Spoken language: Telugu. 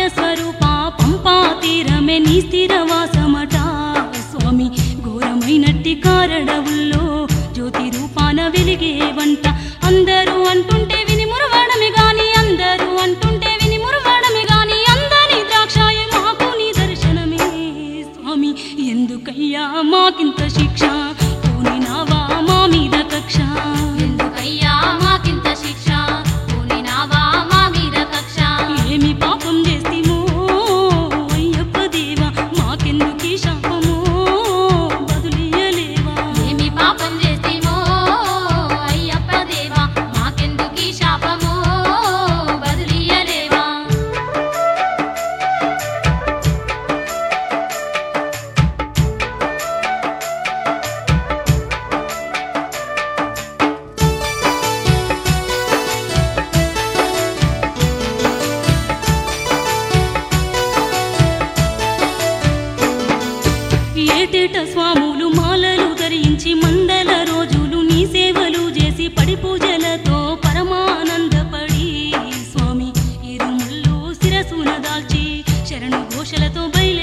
స్వరూప పంపా తీరమే నీ స్థిరవాసమట స్వామి ఘోరమైనట్టి కారడవుల్లో జ్యోతి రూపాన వెలిగే వంట అందరూ అంటుంటే విని మురవడమే గాని అందరూ అంటుంటే విని మురవడమే గాని అందని ద్రాక్షాయ మాకు నీ దర్శనమే స్వామి ఎందుకయ్యా మాకింత శిక్ష పోనినావా మా మీద కక్ష ఎందుకయ్యా మాకింత శిక్ష పూనినావా మా మీద కక్ష ఏమి పాపం చేస్తేమో అయ్యప్ప దేవా మాకెందుకీ శాపమో బదులియలేవా ఏమి పాపం చేస్తేమో అయ్యప్ప దేవా మాకెందుకీ శాపమో బదులియలేవా ఏటేట స్వాములు మాలలు ధరించి మండల రోజులు నీ సేవలు చేసి పడి పూజలతో పరమానందపడి స్వామి ఇరుముళ్ళు శిరసున దాల్చి శరణు ఘోషలతో బయలు